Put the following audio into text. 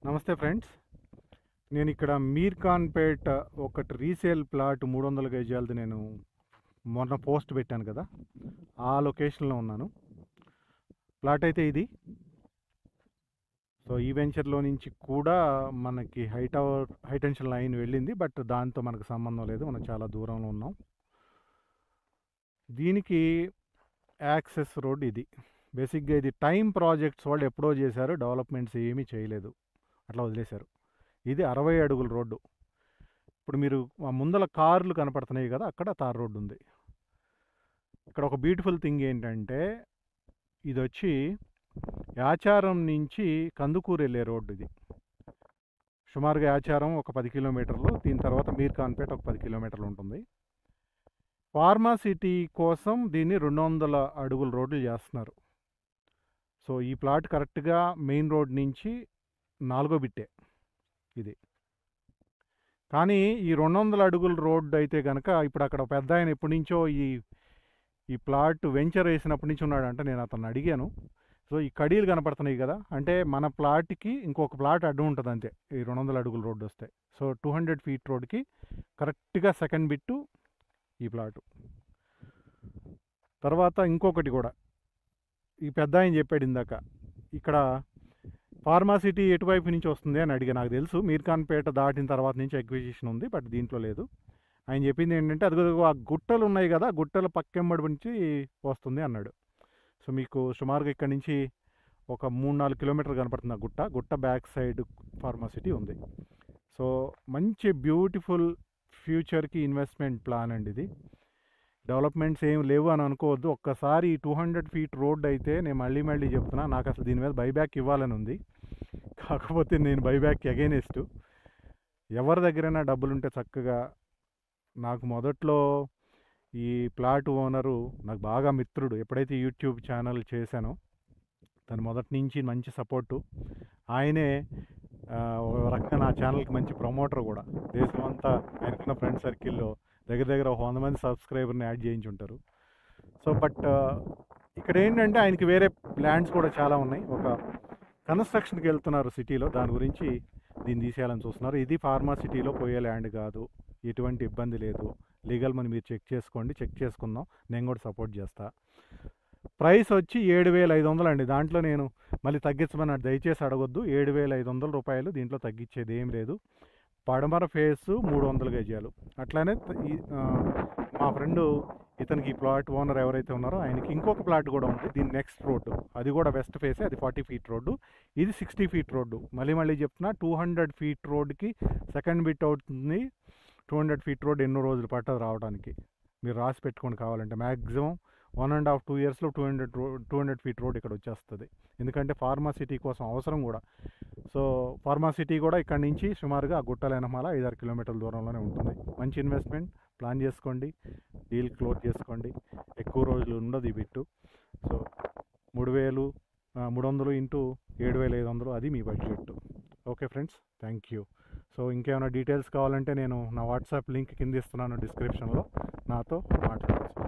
నమస్తే ఫ్రెండ్స్ నేను ఇక్కడ మీర్ ఖాన్పేట్ ఒకటి రీసేల్ ప్లాట్ మూడు వందల గజాలది నేను మొన్న పోస్ట్ పెట్టాను కదా ఆ లొకేషన్లో ఉన్నాను ప్లాట్ అయితే ఇది సో ఈ వెంచర్లో నుంచి కూడా మనకి high tower high tension line వెళ్ళింది బట్ దాంతో మనకు సంబంధం లేదు మనం చాలా దూరంలో ఉన్నాం దీనికి యాక్సెస్ రోడ్ ఇది బేసిక్గా ఇది టైం ప్రాజెక్ట్స్ వాళ్ళు ఎప్పుడో చేశారు డెవలప్మెంట్స్ ఏమీ చేయలేదు అట్లా వదిలేశారు ఇది అరవై అడుగుల రోడ్డు ఇప్పుడు మీరు ఆ ముందల కార్లు కనపడుతున్నాయి కదా అక్కడ తార్ రోడ్డు ఉంది ఇక్కడ ఒక బ్యూటిఫుల్ థింగ్ ఏంటంటే ఇది వచ్చి యాచారం నుంచి కందుకూరు వెళ్ళే రోడ్డు ఇది సుమారుగా యాచారం ఒక పది కిలోమీటర్లు దీని తర్వాత మీర్ ఖాన్పేట ఒక పది కిలోమీటర్లు ఉంటుంది ఫార్మా సిటీ కోసం దీన్ని రెండు వందల అడుగుల రోడ్లు చేస్తున్నారు సో ఈ ప్లాట్ కరెక్ట్గా మెయిన్ రోడ్ నుంచి నాలుగో బిట్టే ఇది కానీ ఈ రెండు వందల అడుగుల రోడ్డు అయితే కనుక ఇప్పుడు అక్కడ పెద్ద ఆయన ఎప్పటి నుంచో ఈ ఈ ప్లాట్ వెంచర్ వేసినప్పటి నుంచి ఉన్నాడంటే నేను అతను అడిగాను సో ఈ కడీలు కనపడుతున్నాయి కదా అంటే మన ప్లాట్కి ఇంకొక ప్లాట్ అడ్డు ఉంటుంది అంతే ఈ రెండు వందల అడుగుల రోడ్డు వస్తే సో టూ హండ్రెడ్ ఫీట్ రోడ్కి కరెక్ట్గా సెకండ్ బిట్టు ఈ ప్లాటు తర్వాత ఇంకొకటి కూడా ఈ పెద్ద ఆయన చెప్పాడు ఇందాక ఇక్కడ ఫార్మాసిటీ ఎటువైపు నుంచి వస్తుంది అని అడిగా నాకు తెలుసు మీర్ఖాన్పేట దాటిన తర్వాత నుంచి ఎగ్జిబిషన్ ఉంది బట్ దీంట్లో లేదు ఆయన చెప్పింది ఏంటంటే అదిగో ఆ గుట్టలు ఉన్నాయి కదా ఆ గుట్టల పక్కెంబడి నుంచి వస్తుంది అన్నాడు సో మీకు సుమారుగా ఇక్కడ నుంచి ఒక మూడు నాలుగు కిలోమీటర్లు కనపడుతుంది ఆ గుట్ట గుట్ట బ్యాక్ సైడ్ ఫార్మాసిటీ ఉంది సో మంచి బ్యూటిఫుల్ ఫ్యూచర్కి ఇన్వెస్ట్మెంట్ ప్లాన్ అండి ఇది డెవలప్మెంట్స్ ఏం లేవు అని అనుకోవద్దు ఒక్కసారి ఈ టూ హండ్రెడ్ ఫీట్ రోడ్ అయితే నేను మళ్ళీ మళ్ళీ చెప్తున్నా నాకు అసలు దీని మీద బైబ్యాక్ ఇవ్వాలని ఉంది కాకపోతే నేను బైబ్యాక్ అగైనెస్ట్ ఎవరి దగ్గరైనా డబ్బులుంటే చక్కగా నాకు మొదట్లో ఈ ప్లాట్ ఓనరు నాకు బాగా మిత్రుడు ఎప్పుడైతే యూట్యూబ్ ఛానల్ చేశానో తను మొదటి నుంచి మంచి సపోర్టు ఆయనే ఆ, ఒక రకంగా నా ఛానల్కి మంచి ప్రమోటర్ కూడా దేశం అంతా ఆయనకున్న ఫ్రెండ్ సర్కిల్లో దగ్గర దగ్గర ఒక వంద మంది సబ్స్క్రైబర్ని యాడ్ చేయించి ఉంటారు సో బట్ ఇక్కడ ఏంటంటే ఆయనకి వేరే ల్యాండ్స్ కూడా చాలా ఉన్నాయి ఒక కన్స్ట్రక్షన్కి వెళ్తున్నారు సిటీలో దాని గురించి దీన్ని తీసేయాలని చూస్తున్నారు ఇది ఫార్మా సిటీలో పోయే ల్యాండ్ కాదు ఎటువంటి ఇబ్బంది లేదు లీగల్ మనీ మీరు చెక్ చేసుకోండి చెక్ చేసుకుందాం నేను కూడా సపోర్ట్ చేస్తా ప్రైస్ వచ్చి ఏడు వేల ఐదు వందలు అండి దాంట్లో నేను మళ్ళీ తగ్గించమని దయచేసి అడగొద్దు ఏడు వేల ఐదు వందల రూపాయలు దీంట్లో తగ్గించేది ఏం లేదు పడమర ఫేస్ మూడు వందల గజాలు అట్లానే త- ఈ, ఆ, మా ఫ్రెండ్ ఇతనికి ఈ ప్లాట్ ఓనర్ ఎవరైతే ఉన్నారో ఆయనకి ఇంకొక ప్లాట్ కూడా ఉంది దీని నెక్స్ట్ రోడ్డు అది కూడా వెస్ట్ ఫేసే అది ఫార్టీ ఫీట్ రోడ్డు ఇది సిక్స్టీ ఫీట్ రోడ్డు మళ్ళీ మళ్ళీ చెప్తున్నా టూ హండ్రెడ్ ఫీట్ రోడ్కి సెకండ్ బిట్ అవుతుంది టూ హండ్రెడ్ ఫీట్ రోడ్ ఎన్నో రోజులు పట్టదు రావడానికి మీరు రాసి పెట్టుకొని కావాలంటే maximum one and half two ఇయర్స్లో టూ హండ్రెడ్ రో టూ హండ్రెడ్ ఫీట్ రోడ్ ఇక్కడ వచ్చేస్తుంది ఎందుకంటే ఫార్మాసిటీ కోసం అవసరం కూడా సో ఫార్మాసిటీ కూడా ఇక్కడ నుంచి సుమారుగా ఆ గుట్టల వెనమాల ఐదారు కిలోమీటర్ల దూరంలోనే ఉంటుంది మంచి ఇన్వెస్ట్మెంట్ ప్లాన్ చేసుకోండి డీల్ క్లోజ్ చేసుకోండి ఎక్కువ రోజులు ఉండదు ఈ బిట్టు సో మూడు వేలు ఆ, మూడు వందలు ఇంటూ ఏడు వేల ఐదు వందలు అది మీ budget okay friends thank you so ఇంకేమైనా డీటెయిల్స్ కావాలంటే నేను నా వాట్సాప్ లింక్ కింద ఇస్తున్నాను డిస్క్రిప్షన్లో నాతో మాట్లాడచ్చు